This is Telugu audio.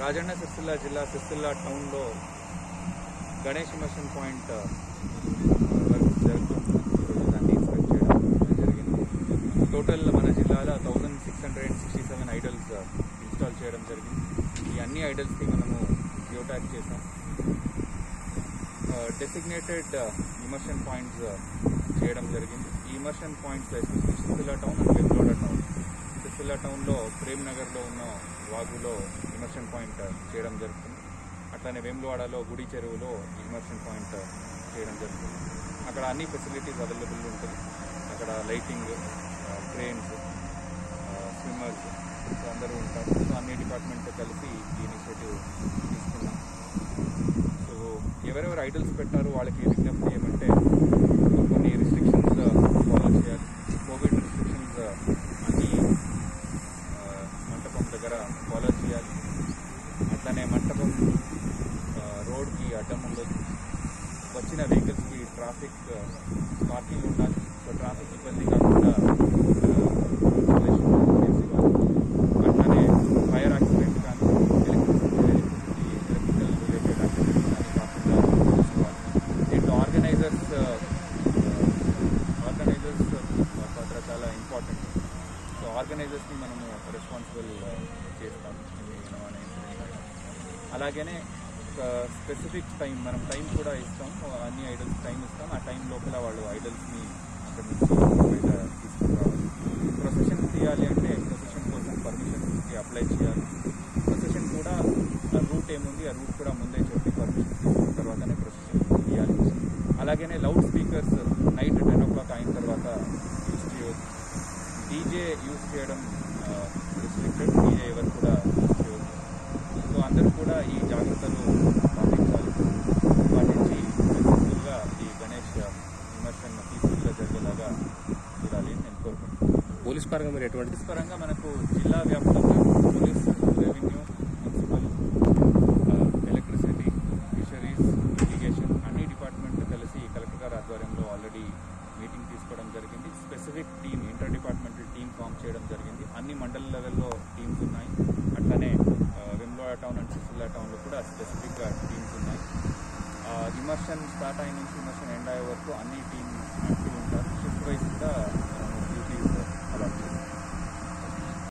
రాజన్న సిరిసిల్ల జిల్లా సిరిసిల్ల టౌన్లో గణేష్ ఇమర్షన్ పాయింట్ వర్క్ జరుగుతుంది ఈరోజు దాన్ని ఇన్స్పెక్ట్ చేయడం జరిగింది టోటల్ మన జిల్లాలో thousand six hundred and sixty seven idols install చేయడం జరిగింది ఈ అన్ని ఐడల్స్కి మనము జియోటాగ్ చేసాం డెసిగ్నేటెడ్ ఇమర్షన్ పాయింట్స్ చేయడం జరిగింది ఈ immersion points especially Sircilla town and Vengaluda town Sircilla టౌన్లో ప్రేమ్ నగర్లో ఉన్న వాగులో ఇమర్షన్ పాయింట్ చేయడం జరుగుతుంది అట్లానే వేములవాడలో గుడి చెరువులో ఇమర్షన్ పాయింట్ చేయడం జరుగుతుంది అక్కడ అన్ని ఫెసిలిటీస్ అవైలబుల్ ఉంటుంది అక్కడ లైటింగ్ క్రేన్స్ స్విమ్మర్స్ అందరూ ఉంటారు సో అన్ని డిపార్ట్మెంట్ కలిసి ఈ ఇనిషియేటివ్ తీసుకున్నాం సో ఎవరెవరు ఐడల్స్ పెట్టారో వాళ్ళకి విజ్ఞప్తి ఏమంటే కొన్ని రిస్ట్రిక్షన్స్ ఫాలో చేయాలి కోవిడ్ రిస్ట్రిక్షన్స్ అన్ని ఆ, మంటపం దగ్గర ఫాలో చేయాలి అట్లనే మంటపం ఆ, రోడ్కి అడ్డం ఉండదు వచ్చిన వెహికల్స్కి ట్రాఫిక్ పార్కింగ్ ఉండాలి సో ట్రాఫిక్ ఇబ్బంది కాకుండా అట్లానే ఫైర్ యాక్సిడెంట్ కానీ ఎలక్ట్రిసిటీ ఎలక్ట్రికల్ రిలేటెడ్ యాక్సిడెంట్స్ కానీ కాకుండా చూసుకోవాలి దీంట్లో ఆర్గనైజర్స్ ఆర్గనైజర్స్ పాత్ర చాలా ఇంపార్టెంట్ సో ఆర్గనైజర్స్ని మనము రెస్పాన్సిబుల్ చేస్తాం ఇది మన ఇన్సిడెంట్ అయినా. అలాగనే ఒక స్పెసిఫిక్ టైం మనం టైం కూడా ఇస్తాం అన్ని ఐడల్స్ టైం ఇస్తాం ఆ టైం లోపల వాళ్ళు ఐడల్స్ని అక్కడ నుంచి బయట తీసుకుని రావాలి ప్రొసెషన్ తీయాలి అంటే ప్రొసెషన్ కోసం పర్మిషన్కి అప్లై చేయాలి ప్రొసెషన్ కూడా ఆ రూట్ ఏముంది ఆ రూట్ కూడా ముందే చెప్పి పర్మిషన్ తీసుకున్న తర్వాతనే ప్రొసెషన్ తీయాలి అలాగనే loud speakers night ten o'clock అయిన తర్వాత యూజ్ చేయవద్దు డీజే యూజ్ చేయడం రిస్ట్రిక్టెడ్ డీజే ఎవరు కూడా యూజ్ చేయవద్దు సో అందరూ కూడా ఈ జాగ్రత్తలు పాటించాలి పాటించి సక్సెస్ఫుల్గా ఈ గణేష్ విమర్శన పీస్ఫుల్గా జరిగేలాగా చూడాలి అని నేను కోరుకుంటున్నాను పోలీస్ పరంగా మీరు ఎటువంటి పోలీస్ పరంగా మనకు జిల్లా వ్యాప్తంగా police revenue municipal electricity fisheries irrigation అన్ని డిపార్ట్మెంట్ కలిసి కలెక్టర్ గారి ఆధ్వర్యంలో ఆల్రెడీ మీటింగ్ తీసుకోవడం జరిగింది specific team inter departmental team form చేయడం జరిగింది అన్ని మండల లెవెల్లో టీమ్స్ ఉన్నాయి అట్లనే వెమ్లోడ టౌన్ అండ్ సిసిల్లా టౌన్లో కూడా స్పెసిఫిక్గా టీమ్స్ ఉన్నాయి ఇమర్షన్ స్టార్ట్ అయిన నుంచి ఇమర్షన్ ఎండ్ అయ్యే వరకు అన్ని టీమ్ యాక్టివ్ ఉంటారు షిఫ్ట్ వైజ్ కూడా